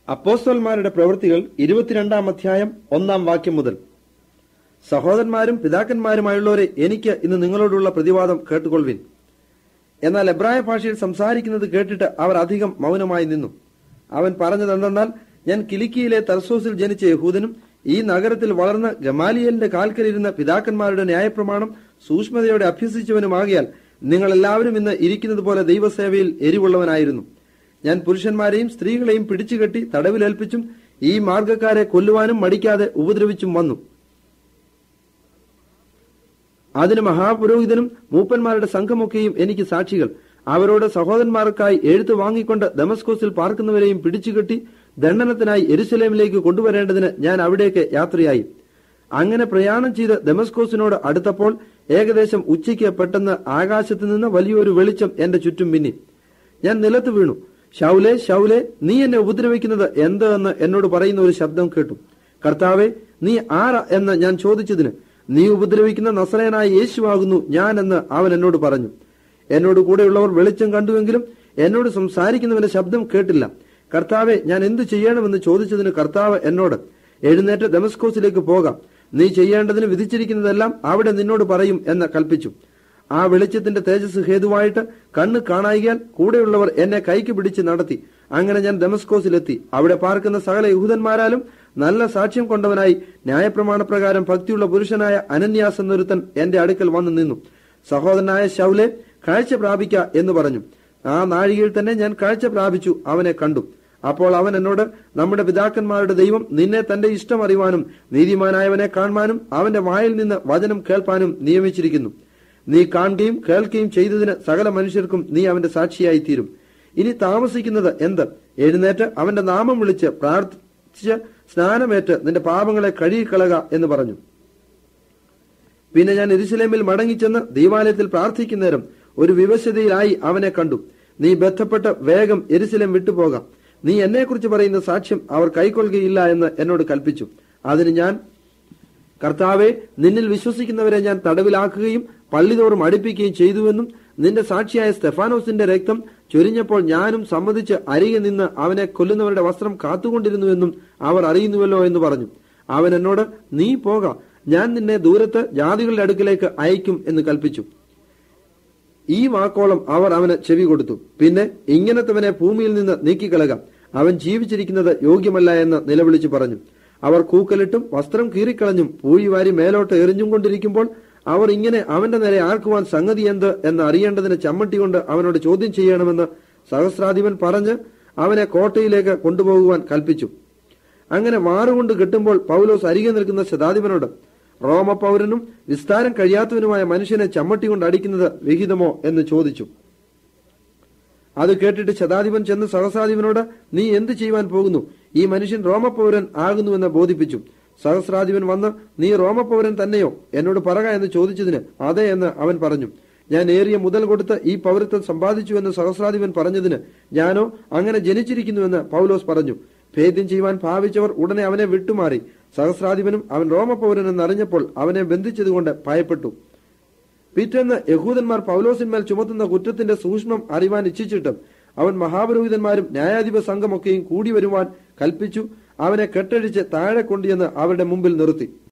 അപ്പോസ്തലന്മാരുടെ പ്രവൃത്തികൾ ഇരുപത്തിരണ്ടാം അധ്യായം ഒന്നാം വാക്യം മുതൽ സഹോദരന്മാരും പിതാക്കന്മാരുമായുള്ളവരെ എനിക്ക് ഇന്ന് നിങ്ങളോടുള്ള പ്രതിവാദം കേട്ടുകൊള്ളുവിൻ എന്നാൽ എബ്രായ ഭാഷയിൽ സംസാരിക്കുന്നത് കേട്ടിട്ട് അവർ അധികം മൗനമായി നിന്നു അവൻ പറഞ്ഞതെന്തെന്നാൽ ഞാൻ കിലിക്കിയിലെ തർസോസിൽ ജനിച്ച യഹൂദനും ഈ നഗരത്തിൽ വളർന്ന ഗമാലിയലിന്റെ കാൽക്കലിരുന്ന പിതാക്കന്മാരുടെ ന്യായപ്രമാണം സൂക്ഷ്മതയോടെ അഭ്യസിച്ചവനുമാകിയാൽ നിങ്ങൾ എല്ലാവരും ഇന്ന് ഇരിക്കുന്നത് പോലെ ദൈവസേവയിൽ എരിവുള്ളവനായിരുന്നു ഞാൻ പുരുഷന്മാരെയും സ്ത്രീകളെയും പിടിച്ചുകെട്ടി തടവിലേൽപ്പിച്ചും ഈ മാർഗക്കാരെ കൊല്ലുവാനും മടിക്കാതെ ഉപദ്രവിച്ചും വന്നു അതിന് മഹാപുരോഹിതനും മൂപ്പന്മാരുടെ സംഘമൊക്കെയും എനിക്ക് സാക്ഷികൾ അവരോട് സഹോദരന്മാർക്കായി എഴുത്ത് വാങ്ങിക്കൊണ്ട് ദമസ്കോസിൽ പാർക്കുന്നവരെയും പിടിച്ചുകെട്ടി ദണ്ഡനത്തിനായി എരുസലേമിലേക്ക് കൊണ്ടുവരേണ്ടതിന് ഞാൻ അവിടേക്ക് യാത്രയായി അങ്ങനെ പ്രയാണം ചെയ്ത് ദമസ്കോസിനോട് അടുത്തപ്പോൾ ഏകദേശം ഉച്ചയ്ക്ക് പെട്ടെന്ന് ആകാശത്ത് നിന്ന് വലിയൊരു വെളിച്ചം എന്റെ ചുറ്റും മിന്നി ഞാൻ നിലത്ത് വീണു ഷൗലെ ഷൗലെ നീ എന്നെ ഉപദ്രവിക്കുന്നത് എന്ത് എന്ന് എന്നോട് പറയുന്ന ഒരു ശബ്ദം കേട്ടു കർത്താവെ നീ ആര എന്ന് ഞാൻ ചോദിച്ചതിന് നീ ഉപദ്രവിക്കുന്ന നസറേനായ യേശുവാകുന്നു ഞാൻ എന്ന് അവൻ എന്നോട് പറഞ്ഞു എന്നോട് കൂടെയുള്ളവർ വെളിച്ചം കണ്ടുവെങ്കിലും എന്നോട് സംസാരിക്കുന്നവന്റെ ശബ്ദം കേട്ടില്ല കർത്താവെ ഞാൻ എന്ത് ചെയ്യണമെന്ന് ചോദിച്ചതിന് കർത്താവ് എന്നോട് എഴുന്നേറ്റ് ദമസ്കോസിലേക്ക് പോകാം നീ ചെയ്യേണ്ടതിന് വിധിച്ചിരിക്കുന്നതെല്ലാം അവിടെ നിന്നോട് പറയും എന്ന് കൽപ്പിച്ചു ആ വെളിച്ചത്തിന്റെ തേജസ് ഹേതുവായിട്ട് കണ്ണ് കാണായികയാൽ കൂടെയുള്ളവർ എന്നെ കൈക്ക് പിടിച്ച് നടത്തി അങ്ങനെ ഞാൻ ദമസ്കോസിലെത്തി അവിടെ പാർക്കുന്ന സകല യഹൂദന്മാരാലും നല്ല സാക്ഷ്യം കൊണ്ടവനായി ന്യായപ്രമാണപ്രകാരം ഭക്തിയുള്ള പുരുഷനായ അനന്യാസ് എന്നൊരുത്തൻ എന്റെ അടുക്കൽ വന്നു നിന്നു സഹോദരനായ ശൗലെ കാഴ്ച പ്രാപിക്ക എന്ന് പറഞ്ഞു ആ നാഴികയിൽ തന്നെ ഞാൻ കാഴ്ച പ്രാപിച്ചു അവനെ കണ്ടു അപ്പോൾ അവൻ എന്നോട് നമ്മുടെ പിതാക്കന്മാരുടെ ദൈവം നിന്നെ തന്റെ ഇഷ്ടം അറിയുവാനും നീതിമാനായവനെ കാണുവാനും അവന്റെ വായിൽ നിന്ന് വചനം കേൾപ്പാനും നിയമിച്ചിരിക്കുന്നു നീ കാണുകയും കേൾക്കുകയും ചെയ്തതിന് സകല മനുഷ്യർക്കും നീ അവന്റെ സാക്ഷിയായി തീരും ഇനി താമസിക്കുന്നത് എന്ത് എഴുന്നേറ്റ് അവന്റെ നാമം വിളിച്ച് പ്രാർത്ഥിച്ച് സ്നാനമേറ്റ് നിന്റെ പാപങ്ങളെ കഴുകിക്കളക എന്ന് പറഞ്ഞു പിന്നെ ഞാൻ എരുസലേമിൽ മടങ്ങിച്ചെന്ന് ദൈവാലയത്തിൽ പ്രാർത്ഥിക്കുന്നേരം ഒരു വിവശതയിലായി അവനെ കണ്ടു നീ ബന്ധപ്പെട്ട് വേഗം എരുസലേം വിട്ടുപോകാം നീ എന്നെക്കുറിച്ച് പറയുന്ന സാക്ഷ്യം അവർ കൈക്കൊള്ളുകയില്ല എന്ന് എന്നോട് കൽപ്പിച്ചു അതിന് ഞാൻ കർത്താവെ നിന്നിൽ വിശ്വസിക്കുന്നവരെ ഞാൻ തടവിലാക്കുകയും പള്ളിതോറും അടുപ്പിക്കുകയും ചെയ്തുവെന്നും നിന്റെ സാക്ഷിയായ സ്തെഫാനോസിന്റെ രക്തം ചൊരിഞ്ഞപ്പോൾ ഞാനും സമ്മതിച്ച് അരികെ നിന്ന് അവനെ കൊല്ലുന്നവരുടെ വസ്ത്രം കാത്തുകൊണ്ടിരുന്നുവെന്നും അവർ അറിയുന്നുവല്ലോ എന്ന് പറഞ്ഞു അവൻ എന്നോട് നീ പോക ഞാൻ നിന്നെ ദൂരത്ത് ജാതികളുടെ അടുക്കിലേക്ക് അയക്കും എന്ന് കൽപ്പിച്ചു ഈ വാക്കോളം അവർ അവന് ചെവി കൊടുത്തു പിന്നെ ഇങ്ങനത്തവനെ ഭൂമിയിൽ നിന്ന് നീക്കിക്കളക അവൻ ജീവിച്ചിരിക്കുന്നത് യോഗ്യമല്ല എന്ന് നിലവിളിച്ചു പറഞ്ഞു അവർ കൂക്കലിട്ടും വസ്ത്രം കീറിക്കളഞ്ഞും പൂഴി വാരി മേലോട്ട് എറിഞ്ഞും കൊണ്ടിരിക്കുമ്പോൾ അവർ ഇങ്ങനെ അവന്റെ നേരെ ആർക്കുവാൻ സംഗതി എന്ത് എന്ന് അറിയേണ്ടതിന് ചമ്മട്ടി കൊണ്ട് അവനോട് ചോദ്യം ചെയ്യണമെന്ന് സഹസ്രാധിപൻ പറഞ്ഞ് അവനെ കോട്ടയിലേക്ക് കൊണ്ടുപോകുവാൻ കൽപ്പിച്ചു അങ്ങനെ മാറുകൊണ്ട് കെട്ടുമ്പോൾ പൗലോസ് അരികെ നിൽക്കുന്ന ശതാധിപനോട് റോമ പൗരനും വിസ്താരം കഴിയാത്തവനുമായ മനുഷ്യനെ ചമ്മട്ടി കൊണ്ട് അടിക്കുന്നത് വിഹിതമോ എന്ന് ചോദിച്ചു അത് കേട്ടിട്ട് ശതാധിപൻ ചെന്ന് സഹസ്രാധിപനോട് നീ എന്ത് ചെയ്യുവാൻ പോകുന്നു ഈ മനുഷ്യൻ റോമപൗരൻ ആകുന്നുവെന്ന് ബോധിപ്പിച്ചു സഹസ്രാധിപൻ വന്ന് നീ റോമപൗരൻ തന്നെയോ എന്നോട് പറക എന്ന് ചോദിച്ചതിന് അതെ എന്ന് അവൻ പറഞ്ഞു ഞാൻ ഏറിയ മുതൽ കൊടുത്ത് ഈ പൗരത്വം സമ്പാദിച്ചു എന്ന് സഹസ്രാധിപൻ പറഞ്ഞതിന് ഞാനോ അങ്ങനെ ജനിച്ചിരിക്കുന്നുവെന്ന് പൗലോസ് പറഞ്ഞു ഭേദ്യം ചെയ്യുവാൻ ഭാവിച്ചവർ ഉടനെ അവനെ വിട്ടുമാറി സഹസ്രാധിപനും അവൻ റോമപൗരൻ എന്നറിഞ്ഞപ്പോൾ അവനെ ബന്ധിച്ചതുകൊണ്ട് ഭയപ്പെട്ടു പിറ്റേന്ന് യഹൂദന്മാർ പൗലോസിന്മേൽ ചുമത്തുന്ന കുറ്റത്തിന്റെ സൂക്ഷ്മം അറിവാൻ ഇച്ഛിച്ചിട്ടും അവൻ മഹാപുരോഹിതന്മാരും ന്യായാധിപ സംഘമൊക്കെയും കൂടി വരുവാൻ കൽപ്പിച്ചു അവനെ കെട്ടഴിച്ച് താഴെ കൊണ്ടുചെന്ന് അവരുടെ മുമ്പിൽ നിർത്തി